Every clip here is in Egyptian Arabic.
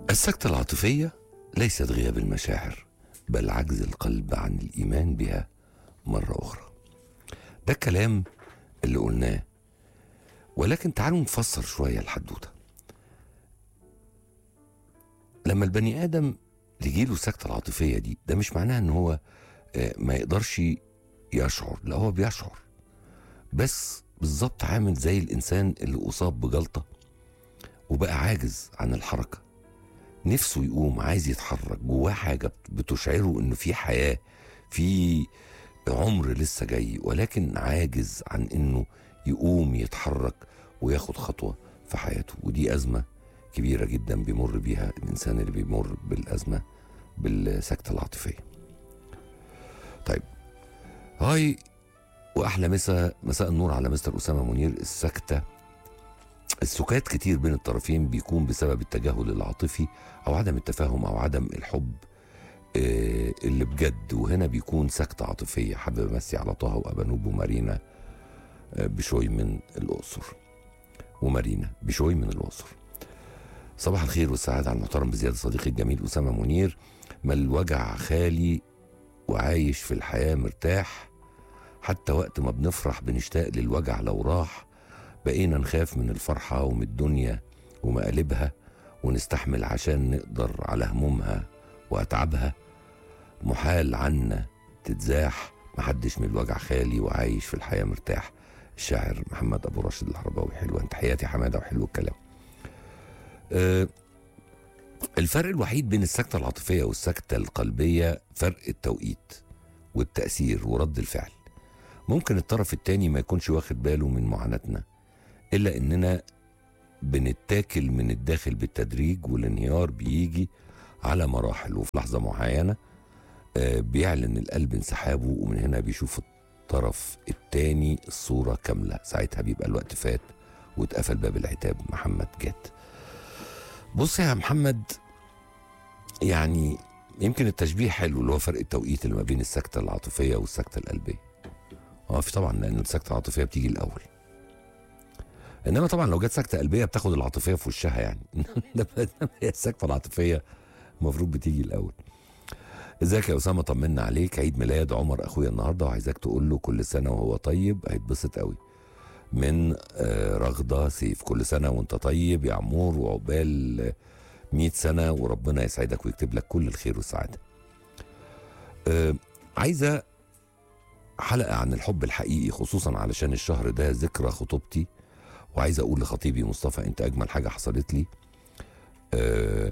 السكتة العاطفية ليست غياب المشاعر بل عجز القلب عن الإيمان بها مرة أخرى ده الكلام اللي قلناه ولكن تعالوا نفسر شوية الحدوتة لما البني آدم تجيله السكتة العاطفية دي ده مش معناه ان هو آه، ما يقدرش يشعر لا هو بيشعر بس بالظبط عامل زي الإنسان اللي أصاب بجلطة وبقى عاجز عن الحركة نفسه يقوم عايز يتحرك جواه حاجة بتشعره إنه في حياة في عمر لسه جاي ولكن عاجز عن إنه يقوم يتحرك وياخد خطوة في حياته ودي أزمة كبيرة جدا بيمر بيها الإنسان اللي بيمر بالأزمة بالسكتة العاطفية طيب هاي واحلى مساء مساء النور على مستر اسامه منير السكته السكات كتير بين الطرفين بيكون بسبب التجاهل العاطفي او عدم التفاهم او عدم الحب آه، اللي بجد وهنا بيكون سكتة عاطفية حابب امسي على طه وابانوب ومارينا آه، بشوي من الاقصر ومارينا بشوي من الاقصر صباح الخير والسعادة على المحترم بزيادة صديقي الجميل أسامة منير ما الوجع خالي وعايش في الحياة مرتاح حتى وقت ما بنفرح بنشتاق للوجع لو راح بقينا نخاف من الفرحة ومن الدنيا ومقالبها ونستحمل عشان نقدر على همومها وأتعابها محال عنا تتزاح محدش من الوجع خالي وعايش في الحياة مرتاح الشاعر محمد أبو راشد العرباوي حلوة تحياتي حمادة وحلو الكلام أه الفرق الوحيد بين السكتة العاطفية والسكتة القلبية فرق التوقيت والتأثير ورد الفعل ممكن الطرف التاني ما يكونش واخد باله من معاناتنا إلا إننا بنتاكل من الداخل بالتدريج والانهيار بيجي على مراحل وفي لحظة معينة آه، بيعلن القلب انسحابه ومن هنا بيشوف الطرف التاني الصورة كاملة ساعتها بيبقى الوقت فات واتقفل باب العتاب محمد جات بص يا محمد يعني يمكن التشبيه حلو اللي هو فرق التوقيت اللي ما بين السكتة العاطفية والسكتة القلبية اه في طبعا لان السكته العاطفيه بتيجي الاول انما طبعا لو جت سكته قلبيه بتاخد العاطفيه في وشها يعني إنما هي السكته العاطفيه المفروض بتيجي الاول ازيك يا اسامه طمنا عليك عيد ميلاد عمر اخويا النهارده وعايزاك تقول له كل سنه وهو طيب هيتبسط قوي من آه، رغده سيف كل سنه وانت طيب يا عمور وعقبال آه، 100 سنه وربنا يسعدك ويكتب لك كل الخير والسعاده آه، عايزه حلقة عن الحب الحقيقي خصوصا علشان الشهر ده ذكرى خطوبتي وعايز اقول لخطيبي مصطفى انت اجمل حاجة حصلت لي آه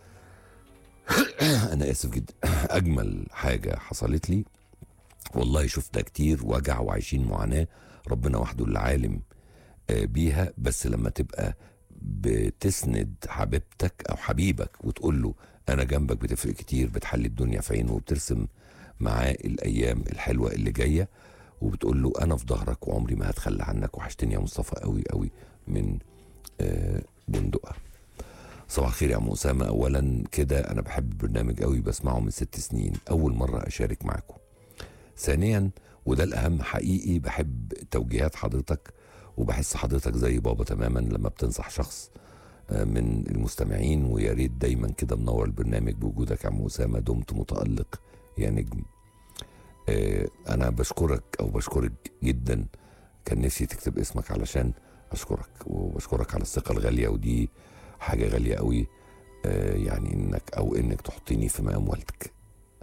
انا اسف جدا اجمل حاجة حصلت لي والله شفتها كتير وجع وعايشين معاناة ربنا وحده اللي عالم آه بيها بس لما تبقى بتسند حبيبتك او حبيبك وتقول له انا جنبك بتفرق كتير بتحلي الدنيا في عينه وبترسم معاه الايام الحلوه اللي جايه وبتقول له انا في ظهرك وعمري ما هتخلى عنك وحشتني يا مصطفى قوي قوي من آه، بندقه صباح الخير يا عم اسامه اولا كده انا بحب البرنامج قوي بسمعه من ست سنين اول مره اشارك معاكم ثانيا وده الاهم حقيقي بحب توجيهات حضرتك وبحس حضرتك زي بابا تماما لما بتنصح شخص آه، من المستمعين ويا ريت دايما كده منور البرنامج بوجودك يا عم اسامه دمت متالق يا نجم آه، انا بشكرك او بشكرك جدا كان نفسي تكتب اسمك علشان اشكرك وبشكرك على الثقه الغاليه ودي حاجه غاليه قوي آه، يعني انك او انك تحطيني في مقام والدك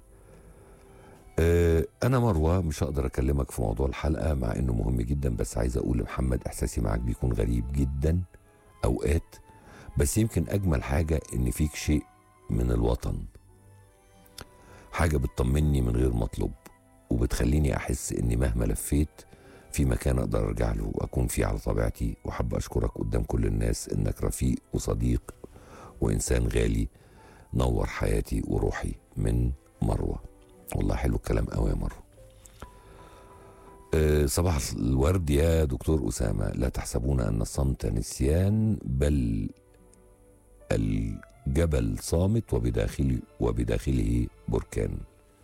آه، انا مروه مش هقدر اكلمك في موضوع الحلقه مع انه مهم جدا بس عايز اقول لمحمد احساسي معاك بيكون غريب جدا اوقات بس يمكن اجمل حاجه ان فيك شيء من الوطن حاجة بتطمني من غير مطلب وبتخليني أحس إني مهما لفيت في مكان أقدر أرجع له وأكون فيه على طبيعتي وأحب أشكرك قدام كل الناس إنك رفيق وصديق وإنسان غالي نور حياتي وروحي من مروة والله حلو الكلام قوي يا مروة أه صباح الورد يا دكتور أسامة لا تحسبون أن الصمت نسيان بل الجبل صامت وبداخله وبداخله بركان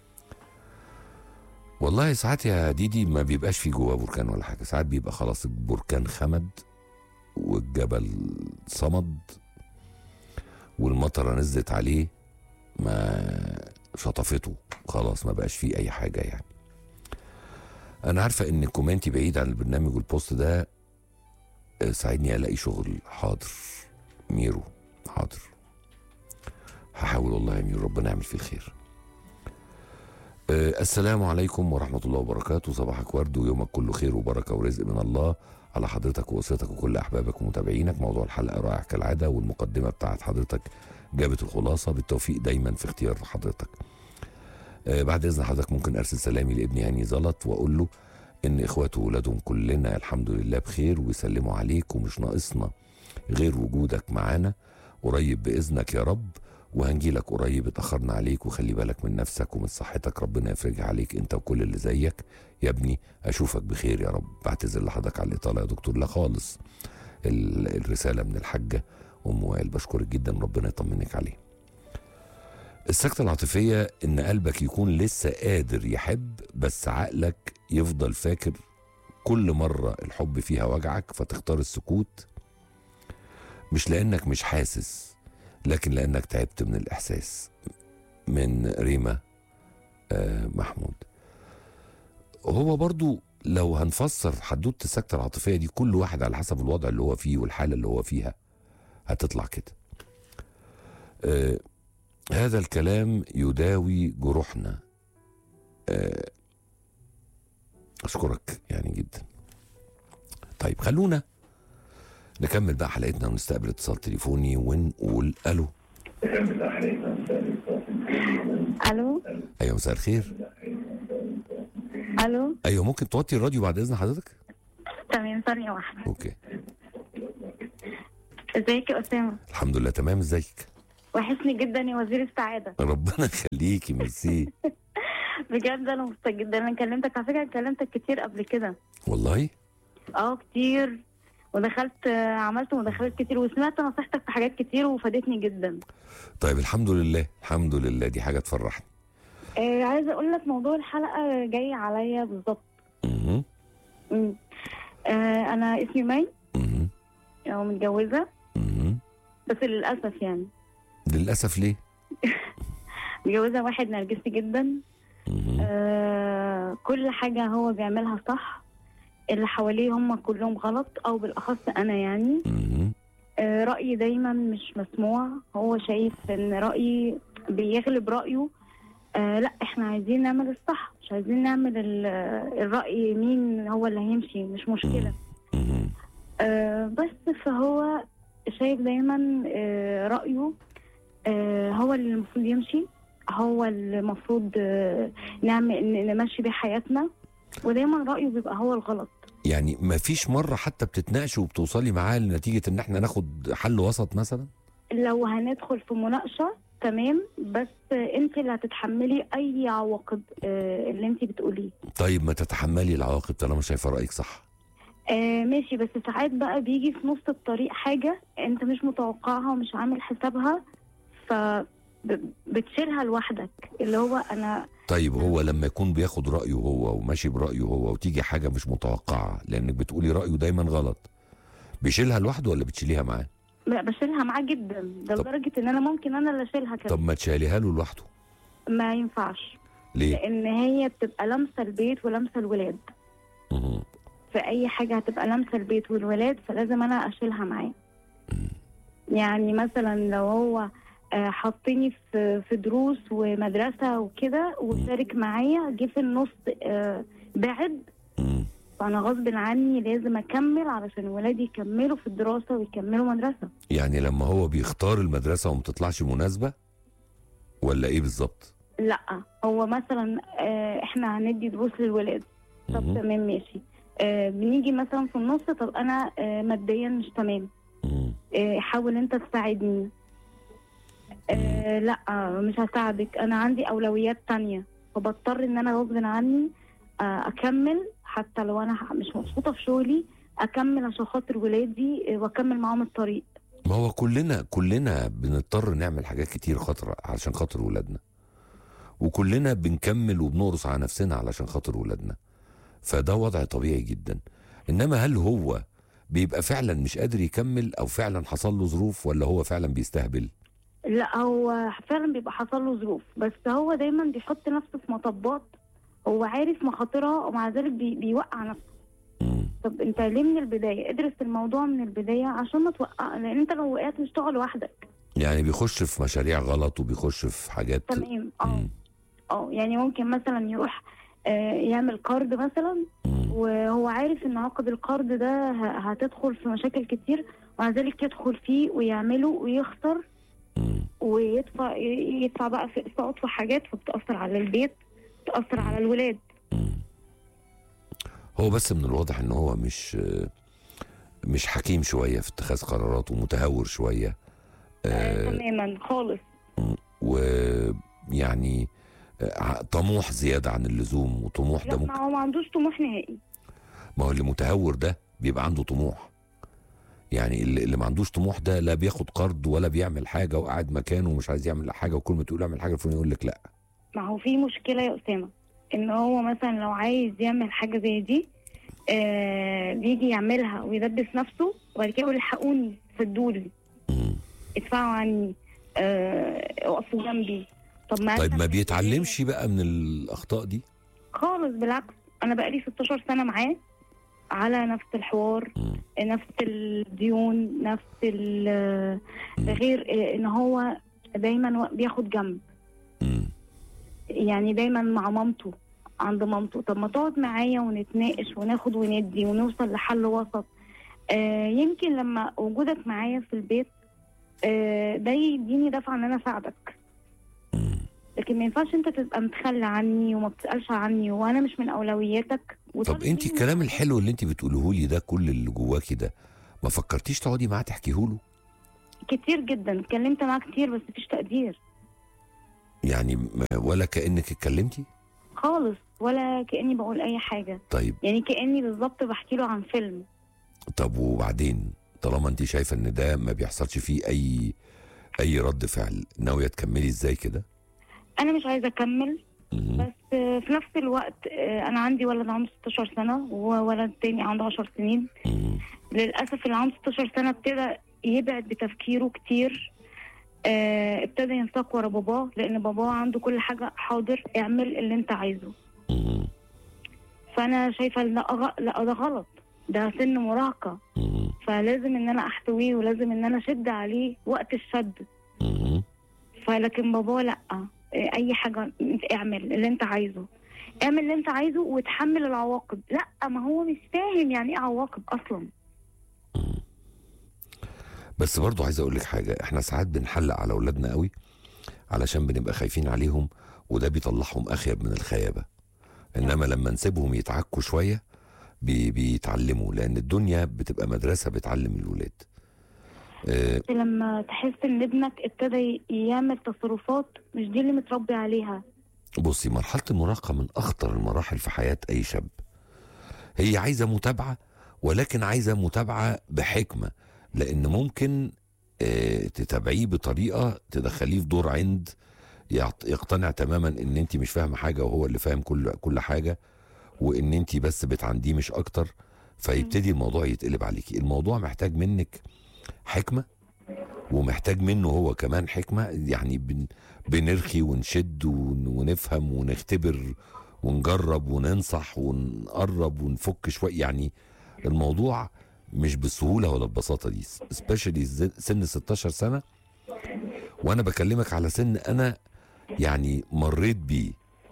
والله ساعات يا ديدي ما بيبقاش في جواه بركان ولا حاجه ساعات بيبقى خلاص البركان خمد والجبل صمد والمطره نزلت عليه ما شطفته خلاص ما بقاش فيه اي حاجه يعني انا عارفه ان كومنتي بعيد عن البرنامج والبوست ده آه، ساعدني الاقي شغل حاضر ميرو حاضر هحاول والله يا ميرو ربنا يعمل فيه الخير آه، السلام عليكم ورحمة الله وبركاته صباحك ورد ويومك كله خير وبركة ورزق من الله على حضرتك وأسرتك وكل أحبابك ومتابعينك موضوع الحلقة رائع كالعادة والمقدمة بتاعت حضرتك جابت الخلاصة بالتوفيق دايما في اختيار حضرتك آه، بعد إذن حضرتك ممكن أرسل سلامي لابني هاني زلط وأقول له إن إخواته وولادهم كلنا الحمد لله بخير ويسلموا عليك ومش ناقصنا غير وجودك معانا قريب بإذنك يا رب وهنجي لك قريب اتأخرنا عليك وخلي بالك من نفسك ومن صحتك ربنا يفرجها عليك انت وكل اللي زيك يا ابني اشوفك بخير يا رب بعتذر لحضرتك على الاطاله يا دكتور لا خالص ال- الرساله من الحاجه ام وائل بشكرك جدا ربنا يطمنك عليه السكتة العاطفية إن قلبك يكون لسه قادر يحب بس عقلك يفضل فاكر كل مرة الحب فيها وجعك فتختار السكوت مش لأنك مش حاسس لكن لأنك تعبت من الإحساس من ريما آه، محمود هو برضو لو هنفسر حدوته السكتة العاطفية دي كل واحد على حسب الوضع اللي هو فيه والحالة اللي هو فيها هتطلع كده آه هذا الكلام يداوي جروحنا آه أشكرك يعني جدا طيب خلونا نكمل بقى حلقتنا ونستقبل اتصال تليفوني ونقول الو الو ايوه مساء الخير الو ايوه ممكن توطي الراديو بعد اذن حضرتك تمام ثانية واحدة اوكي ازيك يا أسامة الحمد لله تمام ازيك وحشني جدا يا وزير السعادة ربنا يخليكي ميرسي بجد أنا مبسوطة جدا أنا كلمتك على فكرة كلمتك كتير قبل كده والله اه كتير ودخلت آه، عملت مداخلات كتير وسمعت نصيحتك في حاجات كتير وفادتني جدا طيب الحمد لله الحمد لله دي حاجه تفرحني آه عايزة أقول لك موضوع الحلقة جاي عليا بالظبط مهم. مم. آه أنا اسمي مي مهم. ومتجوزة مهم. بس للأسف يعني للاسف ليه متجوزة واحد نرجسي جدا مهم. آه كل حاجة هو بيعملها صح اللي حواليه هم كلهم غلط أو بالأخص أنا يعني مهم. آه رأيي دايما مش مسموع هو شايف إن رأيي بيغلب رأيه آه لا احنا عايزين نعمل الصح مش عايزين نعمل ال- الرأي مين هو اللي هيمشي مش مشكلة مهم. آه بس فهو شايف دايما آه رأيه آه هو اللي المفروض يمشي هو اللي المفروض آه نعمل ن- نمشي بيه حياتنا ودايما رأيه بيبقى هو الغلط يعني ما فيش مره حتى بتتناقشي وبتوصلي معاه لنتيجه ان احنا ناخد حل وسط مثلا لو هندخل في مناقشة تمام بس آه انت اللي هتتحملي اي عواقب آه اللي انت بتقوليه طيب ما تتحملي العواقب طالما شايفه رايك صح آه ماشي بس ساعات بقى بيجي في نص الطريق حاجة انت مش متوقعها ومش عامل حسابها ف ب- بتشيلها لوحدك اللي هو انا طيب هو لما يكون بياخد رايه هو وماشي برايه هو وتيجي حاجه مش متوقعه لانك بتقولي رايه دايما غلط بيشيلها لوحده ولا بتشيليها معاه ب- بشيلها معاه جدا ده طب- لدرجة ان انا ممكن انا اللي اشيلها كده طب ما تشيليها له لوحده ما ينفعش ليه لان هي بتبقى لامسة البيت ولامسة الولاد مهم. في اي حاجة هتبقى لامسة البيت والولاد فلازم انا اشيلها معاه يعني مثلا لو هو آه، حطني في في دروس ومدرسة وكده وشارك معايا جه في النص آه، بعد مم. فانا غصب عني لازم اكمل علشان ولادي يكملوا في الدراسة ويكملوا مدرسة يعني لما هو بيختار المدرسه وما تطلعش مناسبه ولا ايه بالظبط لا هو مثلا آه، احنا هندي دروس للولاد طب مهم. تمام ماشي آه، بنيجي مثلا في النص طب انا آه، ماديا مش تمام مم. آه، حاول انت تساعدني آه لا آه، مش هساعدك انا عندي اولويات تانية فبضطر ان انا غصب عني آه اكمل حتى لو انا مش مبسوطه في شغلي اكمل عشان خاطر ولادي آه، واكمل معاهم الطريق ما هو كلنا كلنا بنضطر نعمل حاجات كتير خطر عشان خاطر ولادنا وكلنا بنكمل وبنقرص على نفسنا علشان خاطر ولادنا فده وضع طبيعي جدا انما هل هو بيبقى فعلا مش قادر يكمل او فعلا حصل له ظروف ولا هو فعلا بيستهبل لا هو فعلا بيبقى حصل له ظروف بس هو دايما بيحط نفسه في مطبات هو عارف مخاطرها ومع ذلك بي بيوقع نفسه مم. طب انت ليه من البدايه ادرس الموضوع من البدايه عشان ما توقع لان انت لو وقعت مش هتقع لوحدك يعني بيخش في مشاريع غلط وبيخش في حاجات تمام اه مم. اه يعني ممكن مثلا يروح آه، يعمل قرض مثلا مم. وهو عارف ان عقد القرض ده ه- هتدخل في مشاكل كتير ومع ذلك يدخل فيه ويعمله ويخسر مم. ويدفع يدفع بقى في اقساط وحاجات فبتأثر على البيت بتأثر على الولاد مم. هو بس من الواضح ان هو مش مش حكيم شويه في اتخاذ قراراته متهور شويه آه آه تماما خالص ويعني آه، طموح زياده عن اللزوم وطموح ده لا ممكن ما هو ما عندوش طموح نهائي ما هو اللي متهور ده بيبقى عنده طموح يعني اللي, اللي ما عندوش طموح ده لا بياخد قرض ولا بيعمل حاجه وقاعد مكانه ومش عايز يعمل حاجه وكل ما تقول اعمل حاجه الفلانيه يقول لك لا ما هو في مشكلة يا أسامة إن هو مثلا لو عايز يعمل حاجة زي دي آه بيجي يعملها ويلبس نفسه وبعد كده يقول الحقوني سدولي مم. ادفعوا عني آه وقفوا جنبي طب ما طيب أنت ما مش بيتعلمش بقى من الاخطاء دي خالص بالعكس أنا بقالي 16 سنة معاه على نفس الحوار مم. نفس الديون نفس ال- مم. غير آه، إن هو دايما بياخد جنب مم. يعني دايما مع مامته عند مامته طب ما تقعد معايا ونتناقش وناخد وندي ونوصل لحل وسط آه يمكن لما وجودك معايا في البيت آه ده يديني دفعه ان انا اساعدك مم. لكن ما ينفعش انت تبقى متخلى عني وما بتسالش عني وانا مش من اولوياتك طب وطالب انت مني- الكلام الحلو اللي انت بتقوله لي ده كل اللي جواكي ده ما فكرتيش تقعدي معاه تحكيه له كتير جدا اتكلمت معاه كتير بس مفيش تقدير يعني ما- ولا كانك اتكلمتي خالص ولا كاني بقول اي حاجه طيب يعني كاني بالظبط بحكي له عن فيلم طب وبعدين طالما انت شايفه ان ده ما بيحصلش فيه اي اي رد فعل ناويه تكملي ازاي كده انا مش عايزه اكمل مم. بس آه، في نفس الوقت آه، انا عندي ولد عنده 16 سنه وولد تاني عنده 10 سنين مم. للاسف اللي عنده 16 سنه ابتدى يبعد بتفكيره كتير آه، ابتدى ينساق ورا باباه لان باباه عنده كل حاجه حاضر اعمل اللي انت عايزه مم. فانا شايفه لا أغ- لا ده غلط ده سن مراهقه مم. فلازم ان انا احتويه ولازم ان انا اشد عليه وقت الشد مم. فلكن بابا لا آه، اي حاجه انت اعمل اللي انت عايزه اعمل اللي انت عايزه وتحمل العواقب لا ما هو مش فاهم يعني ايه عواقب اصلا بس برضو عايز اقول لك حاجه احنا ساعات بنحلق على اولادنا قوي علشان بنبقى خايفين عليهم وده بيطلعهم اخيب من الخيابه انما لما نسيبهم يتعكوا شويه بي بيتعلموا لان الدنيا بتبقى مدرسه بتعلم الولاد آه لما تحس ان ابنك ابتدى يعمل تصرفات مش دي اللي متربي عليها بصي مرحله المراهقه من اخطر المراحل في حياه اي شاب هي عايزه متابعه ولكن عايزه متابعه بحكمه لان ممكن آه، تتابعيه بطريقه تدخليه في دور عند يعط- يقتنع تماما ان انت مش فاهمه حاجه وهو اللي فاهم كل كل حاجه وان انت بس بتعنديه مش اكتر فيبتدي الموضوع يتقلب عليكي الموضوع محتاج منك حكمه ومحتاج منه هو كمان حكمه يعني بن بنرخي ونشد ون- ونفهم ونختبر ونجرب وننصح ونقرب ونفك شويه يعني الموضوع مش بالسهوله ولا البساطه دي سبيشالي سن 16 سنه وانا بكلمك على سن انا يعني مريت بيه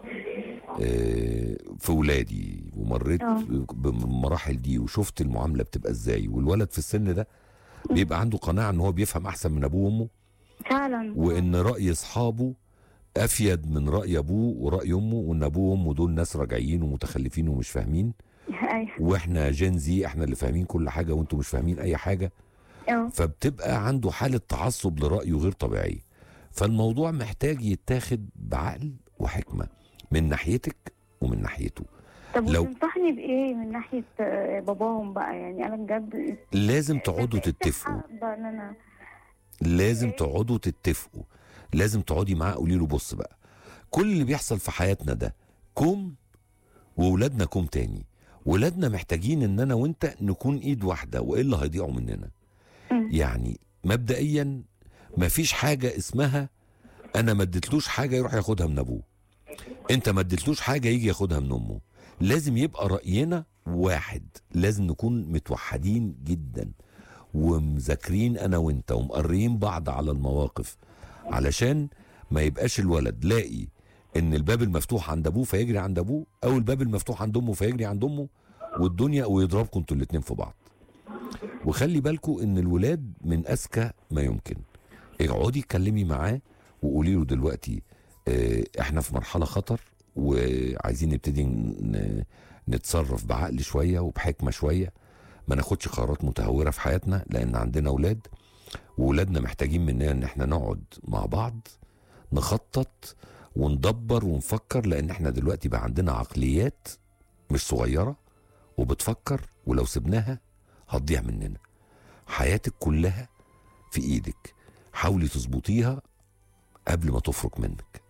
آه، في ولادي ومريت آه. بالمراحل دي وشفت المعامله بتبقى ازاي والولد في السن ده بيبقى عنده قناعه ان هو بيفهم احسن من ابوه وامه فعلا وان راي اصحابه افيد من راي ابوه وراي امه وان ابوه وامه دول ناس راجعين ومتخلفين ومش فاهمين ايوه واحنا جين زي احنا اللي فاهمين كل حاجه وانتم مش فاهمين اي حاجه اه فبتبقى عنده حاله تعصب لرايه غير طبيعيه فالموضوع محتاج يتاخد بعقل وحكمه من ناحيتك ومن ناحيته طب لو- وتنصحني بايه من ناحيه آه، باباهم بقى يعني انا بجد لازم تقعدوا بقيت تتفقوا حابة ان انا لازم تقعدوا تتفقوا لازم تقعدي معاه قولي له بص بقى كل اللي بيحصل في حياتنا ده كوم وولادنا كوم تاني ولادنا محتاجين ان انا وانت نكون ايد واحده والا هيضيعوا مننا مم. يعني مبدئيا مفيش حاجه اسمها انا ما اديتلوش حاجه يروح ياخدها من ابوه انت ما اديتلوش حاجه يجي ياخدها من امه لازم يبقى راينا واحد لازم نكون متوحدين جدا ومذاكرين انا وانت ومقريين بعض على المواقف علشان ما يبقاش الولد لاقي ان الباب المفتوح عند ابوه فيجري عند ابوه او الباب المفتوح عند امه فيجري عند امه والدنيا ويضربكم انتوا الاتنين في بعض وخلي بالكم ان الولاد من اذكى ما يمكن اقعدي اتكلمي معاه وقولي له دلوقتي اه احنا في مرحله خطر وعايزين نبتدي ن- نتصرف بعقل شويه وبحكمه شويه ما ناخدش قرارات متهوره في حياتنا لان عندنا اولاد وولادنا محتاجين مننا ان احنا نقعد مع بعض نخطط وندبر ونفكر لان احنا دلوقتي بقى عندنا عقليات مش صغيره وبتفكر ولو سبناها هتضيع مننا حياتك كلها في ايدك حاولي تظبطيها قبل ما تفرك منك